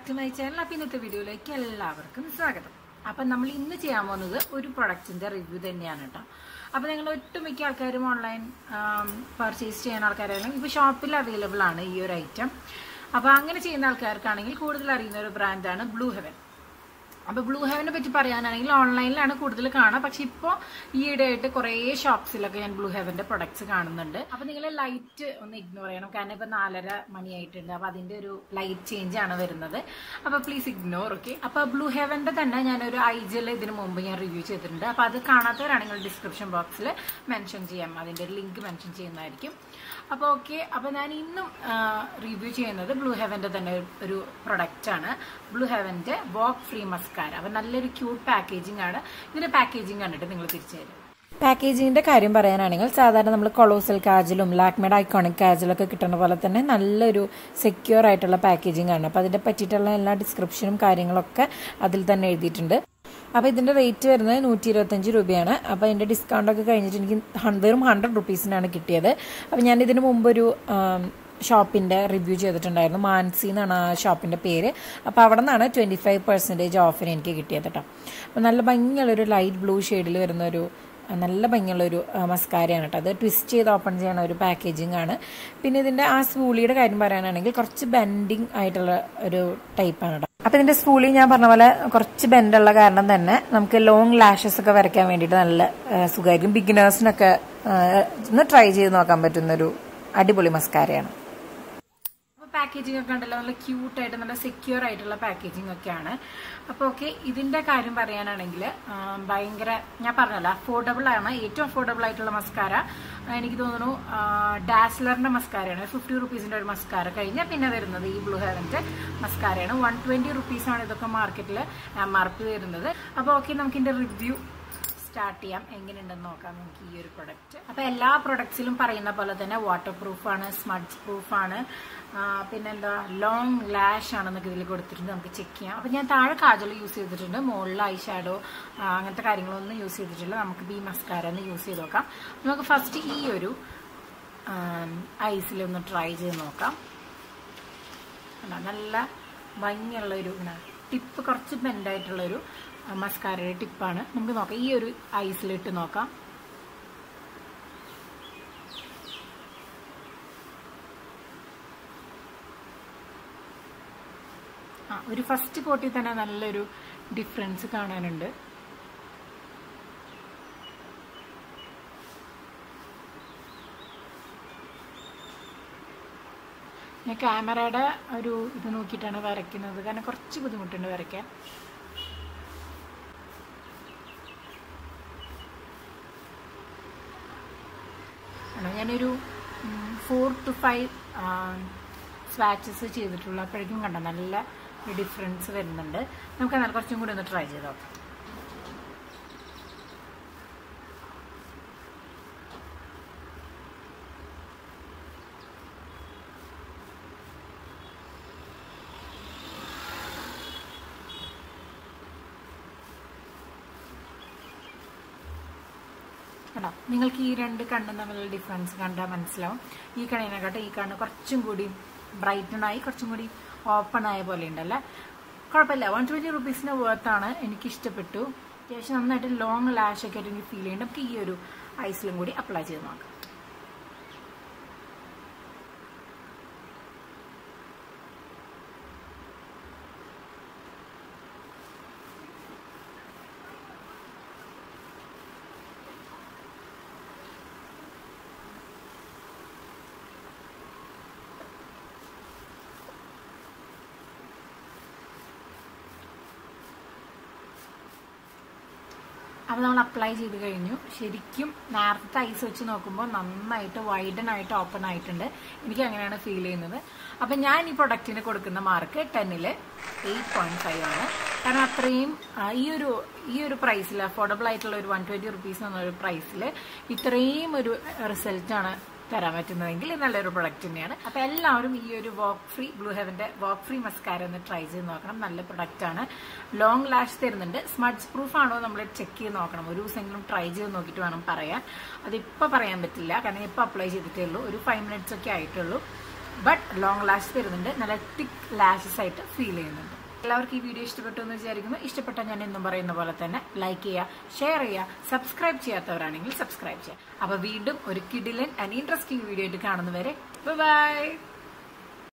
To my channel അപ്പം ഇന്നത്തെ വീഡിയോയിലേക്ക് എല്ലാവർക്കും സ്വാഗതം അപ്പം നമ്മൾ ഇന്ന് ചെയ്യാൻ പോകുന്നത് ഒരു പ്രൊഡക്റ്റിന്റെ റിവ്യൂ തന്നെയാണ് കേട്ടോ അപ്പം നിങ്ങൾ ഒട്ടുമിക്ക ആൾക്കാരും ഓൺലൈൻ പർച്ചേസ് ചെയ്യുന്ന ആൾക്കാരായാലും ഇപ്പോൾ ഷോപ്പിൽ അവൈലബിൾ ആണ് ഈ ഒരു ഐറ്റം അപ്പോൾ അങ്ങനെ ചെയ്യുന്ന ആൾക്കാർക്കാണെങ്കിൽ കൂടുതൽ അറിയുന്ന ഒരു ബ്രാൻഡാണ് ബ്ലൂ ഹെവൻ അപ്പോൾ ബ്ലൂ ഹെവനെ പറ്റി പറയാനാണെങ്കിൽ ഓൺലൈനിലാണ് കൂടുതൽ കാണുക പക്ഷെ ഇപ്പോൾ ഈയിടെ ആയിട്ട് കുറേ ഷോപ്സിലൊക്കെ ഞാൻ ബ്ലൂ ഹെവന്റെ പ്രൊഡക്ട്സ് കാണുന്നുണ്ട് അപ്പോൾ നിങ്ങൾ ലൈറ്റ് ഒന്ന് ഇഗ്നോർ ചെയ്യണം കാരണം ഇപ്പോൾ നാലര മണിയായിട്ടുണ്ട് അപ്പോൾ അതിന്റെ ഒരു ലൈറ്റ് ചേഞ്ച് ആണ് വരുന്നത് അപ്പോൾ പ്ലീസ് ഇഗ്നോർ ഓക്കെ അപ്പോൾ ബ്ലൂ ഹെവന്റെ തന്നെ ഞാനൊരു ഐജൽ ഇതിന് മുമ്പ് ഞാൻ റിവ്യൂ ചെയ്തിട്ടുണ്ട് അപ്പോൾ അത് കാണാത്തവരാണെങ്കിൽ ഡിസ്ക്രിപ്ഷൻ ബോക്സിൽ മെൻഷൻ ചെയ്യാം അതിന്റെ ഒരു ലിങ്ക് മെൻഷൻ ചെയ്യുന്നതായിരിക്കും അപ്പോൾ ഓക്കെ അപ്പോൾ ഞാൻ ഇന്നും റിവ്യൂ ചെയ്യുന്നത് ബ്ലൂ ഹെവന്റെ തന്നെ ഒരു പ്രൊഡക്റ്റ് ആണ് ബ്ലൂ ഹെവന്റെ വോക്ക് ഫ്രീ മസ്കാര അപ്പോൾ നല്ലൊരു ക്യൂട്ട് പാക്കേജിംഗ് ആണ് ഇതിന്റെ പാക്കേജിംഗ് കണ്ടിട്ട് നിങ്ങൾ തിരിച്ചു തരും പാക്കേജിങ്ങിന്റെ കാര്യം പറയാനാണെങ്കിൽ സാധാരണ നമ്മൾ കൊളോസൽ കാജലും ലാക്മേഡ് ഐക്കോണിക് കാജലൊക്കെ കിട്ടുന്ന പോലെ തന്നെ നല്ലൊരു സെക്യൂർ ആയിട്ടുള്ള പാക്കേജിംഗ് ആണ് അപ്പോൾ അതിനെ പറ്റിയിട്ടുള്ള എല്ലാ ഡിസ്ക്രിപ്ഷനും കാര്യങ്ങളൊക്കെ അതിൽ തന്നെ എഴുതിയിട്ടുണ്ട് അപ്പോൾ ഇതിന്റെ റേറ്റ് വരുന്നത് നൂറ്റി ഇരുപത്തഞ്ച് രൂപയാണ് അപ്പോൾ അതിന്റെ ഡിസ്കൗണ്ട് ഒക്കെ കഴിഞ്ഞിട്ട് എനിക്ക് ഹൺ- വെറും ഹൺഡ്രഡ് റുപ്പീസിനാണ് കിട്ടിയത് അപ്പോൾ ഞാൻ ഇതിന് മുമ്പൊരു ആം, ഷോപ്പിന്റെ റിവ്യൂ ചെയ്തിട്ടുണ്ടായിരുന്നു മാൻസി എന്നാണ് ആ ഷോപ്പിന്റെ പേര് അപ്പോൾ അവിടെ നിന്നാണ് ട്വന്റി ഫൈവ് പെർസെൻറ്റേജ് ഓഫർ എനിക്ക് കിട്ടിയത് കേട്ടോ അപ്പോൾ നല്ല ഭംഗിയുള്ളൊരു ലൈറ്റ് ബ്ലൂ ഷെയ്ഡിൽ വരുന്ന ഒരു ആ, നല്ല ഭംഗിയുള്ളൊരു ആ, മസ്കാരയാണ് കേട്ടോ അത് ട്വിസ്റ്റ് ചെയ്ത് ഓപ്പൺ ചെയ്യണ ഒരു പാക്കേജിംഗ് ആണ് പിന്നെ ഇതിന്റെ ആ സ്പൂളിയുടെ കാര്യം പറയാനാണെങ്കിൽ കുറച്ച് ബെൻഡിങ് ആയിട്ടുള്ള ഒരു ടൈപ്പാണ് കേട്ടോ അപ്പൊ ഇതിന്റെ സ്പൂളി ഞാൻ പറഞ്ഞ പോലെ കുറച്ച് ബെൻഡുള്ള കാരണം തന്നെ നമുക്ക് ലോങ് ലാഷസ് ഒക്കെ വരയ്ക്കാൻ വേണ്ടിയിട്ട് നല്ല ആ, സുഖമായിരിക്കും ബിഗിനേഴ്സിനൊക്കെ ഒന്ന് ട്രൈ ചെയ്ത് നോക്കാൻ പറ്റുന്ന ഒരു അടിപൊളി മസ്കാരയാണ് അപ്പോൾ പാക്കേജിംഗ് ഒക്കെ ഉണ്ടല്ലോ നല്ല ക്യൂട്ട് ആയിട്ട് നല്ല സെക്യൂർ ആയിട്ടുള്ള പാക്കേജിംഗ് ഒക്കെയാണ് അപ്പോൾ ഓക്കെ ഇതിന്റെ കാര്യം പറയാനാണെങ്കിൽ ഭയങ്കര ഞാൻ പറഞ്ഞല്ലോ അഫോർഡബിൾ ആണ് ഏറ്റവും അഫോർഡബിൾ ആയിട്ടുള്ള മസ്കാര എനിക്ക് തോന്നുന്നു ഡാസ്ലറിന്റെ മസ്കാരയാണ് ഫിഫ്റ്റി റുപ്പീസിന്റെ ഒരു മസ്കാര കഴിഞ്ഞാൽ പിന്നെ വരുന്നത് ഈ ബ്ലൂ ഹെവന്റെ മസ്കാരയാണ് വൺ ട്വന്റി റുപ്പീസാണ് ഇതൊക്കെ മാർക്കറ്റിൽ എം ആർ പി വരുന്നത് അപ്പോൾ ഓക്കെ നമുക്ക് ഇതിന്റെ റിവ്യൂ സ്റ്റാർട്ട് ചെയ്യാം എങ്ങനെയുണ്ടെന്ന് നോക്കാം നമുക്ക് ഈ ഒരു പ്രൊഡക്റ്റ് അപ്പൊ എല്ലാ പ്രൊഡക്ട്സിലും പറയുന്ന പോലെ തന്നെ വാട്ടർ പ്രൂഫാണ് സ്മഡ്ജ് പ്രൂഫാണ് പിന്നെന്താ ലോങ് ലാഷ് ആണെന്നൊക്കെ ഇതിൽ കൊടുത്തിട്ടുണ്ട് നമുക്ക് ചെക്ക് ചെയ്യാം അപ്പൊ ഞാൻ താഴെ കാജൽ യൂസ് ചെയ്തിട്ടുണ്ട് മുകളിൽ ഐ ഷാഡോ അങ്ങനത്തെ കാര്യങ്ങളൊന്നും യൂസ് ചെയ്തിട്ടില്ല നമുക്ക് ബി മസ്കാര ഒന്ന് യൂസ് ചെയ്ത് നോക്കാം നമുക്ക് ഫസ്റ്റ് ഈ ഒരു ഐസിലൊന്ന് ട്രൈ ചെയ്ത് നോക്കാം കണ്ടോ? നല്ല ഭംഗിയുള്ള ഒരു ടിപ്പ് കുറച്ച് ബെൻഡായിട്ടുള്ള ഒരു മസ്കാരയുടെ ടിപ്പാണ് നമുക്ക് നോക്കാം ഈ ഒരു ഐസിലിട്ട് നോക്കാം ആ ഒരു ഫസ്റ്റ് കോട്ടിൽ തന്നെ നല്ലൊരു ഡിഫറൻസ് കാണാനുണ്ട് ഞാൻ ക്യാമറയുടെ ഒരു ഇത് നോക്കിയിട്ടാണ് വരയ്ക്കുന്നത് കാരണം കുറച്ച് ബുദ്ധിമുട്ടുണ്ട് വരയ്ക്കാൻ ആണോ ഞാനൊരു ഫോർ ടു ഫൈവ് സ്വാച്ചസ് ചെയ്തിട്ടുള്ളൂ അപ്പോഴേക്കും കണ്ട നല്ല ഡിഫറൻസ് വരുന്നുണ്ട് നമുക്ക് എന്നാൽ കുറച്ചും കൂടി ഒന്ന് ട്രൈ ചെയ്ത് നോക്കാം കണ്ടോ നിങ്ങൾക്ക് ഈ രണ്ട് കണ്ണും തമ്മിലുള്ള ഡിഫറൻസ് കണ്ടാൽ മനസ്സിലാവും ഈ കണ്ണിനെക്കാട്ടും ഈ കണ്ണ് കുറച്ചും കൂടി ബ്രൈറ്റൺ ആയി കുറച്ചും കൂടി ഓപ്പൺ ആയ പോലെ ഉണ്ടല്ലേ കുഴപ്പമില്ല വൺ ട്വന്റി റുപ്പീസിന്റെ വേർത്താണ് എനിക്ക് ഇഷ്ടപ്പെട്ടു അത്യാവശ്യം നന്നായിട്ട് ലോങ് ലാഷ് ഒക്കെ ആയിട്ട് എനിക്ക് ഫീൽ ചെയ്യുന്നുണ്ട് നമുക്ക് ഈ ഒരു ഐസിലും കൂടി അപ്ലൈ ചെയ്ത് നോക്കാം അപ്പോൾ നമ്മൾ അപ്ലൈ ചെയ്ത് കഴിഞ്ഞു ശരിക്കും നേരത്തെ ഐസ് വെച്ച് നോക്കുമ്പോൾ നന്നായിട്ട് വൈഡൻ ആയിട്ട് ഓപ്പൺ ആയിട്ടുണ്ട് എനിക്ക് അങ്ങനെയാണ് ഫീൽ ചെയ്യുന്നത് അപ്പം ഞാൻ ഈ പ്രൊഡക്റ്റിന് കൊടുക്കുന്ന മാർക്ക് ടെന്നിൽ എയ്റ്റ് പോയിന്റ് ഫൈവ് ആണ് കാരണം അത്രയും ആ, ഈ ഒരു ഈ ഒരു പ്രൈസിൽ അഫോർഡബിൾ ആയിട്ടുള്ള ഒരു വൺ ട്വന്റി റുപ്പീസ് എന്നൊരു പ്രൈസിൽ ഇത്രയും ഒരു റിസൾട്ടാണ് തരാൻ പറ്റുന്നതെങ്കിൽ ഇത് നല്ലൊരു പ്രൊഡക്റ്റ് തന്നെയാണ് അപ്പൊ എല്ലാവരും ഈ ഒരു വോക്ക് ഫ്രീ ബ്ലൂ ഹെവന്റെ വോക്ക് ഫ്രീ മസ്കാര ഒന്ന് ട്രൈ ചെയ്ത് നോക്കണം നല്ല പ്രൊഡക്റ്റ് ആണ് ലോങ് ലാഷ് തരുന്നുണ്ട് സ്മഡ്സ് പ്രൂഫ് ആണോ നമ്മൾ ചെക്ക് ചെയ്ത് നോക്കണം ഒരു ദിവസമെങ്കിലും ട്രൈ ചെയ്ത് നോക്കിയിട്ട് വേണം പറയാൻ അതിപ്പോൾ പറയാൻ പറ്റില്ല കാരണം ഇപ്പോൾ അപ്ലൈ ചെയ്തിട്ടേ ഉള്ളൂ ഒരു ഫൈവ് മിനിറ്റ്സ് ഒക്കെ ആയിട്ടുള്ളൂ ബട്ട് ലോങ് ലാഷ് വരുന്നുണ്ട് നല്ല തിക്ക് ലാഷസ് ആയിട്ട് ഫീൽ ചെയ്യുന്നുണ്ട് എല്ലാവർക്കും ഈ വീഡിയോ ഇഷ്ടപ്പെട്ടു എന്ന് വിചാരിക്കുന്നു ഇഷ്ടപ്പെട്ട ഞാൻ എന്നും പറയുന്ന പോലെ തന്നെ ലൈക്ക് ചെയ്യുക ഷെയർ ചെയ്യുക സബ്സ്ക്രൈബ് ചെയ്യാത്തവരാണെങ്കിൽ സബ്സ്ക്രൈബ് ചെയ്യുക അപ്പോൾ വീണ്ടും ഒരു കിഡിലൻ ആൻഡ് ഇൻട്രസ്റ്റിംഗ് വീഡിയോ ആയിട്ട് കാണുന്നവരെ ബൈ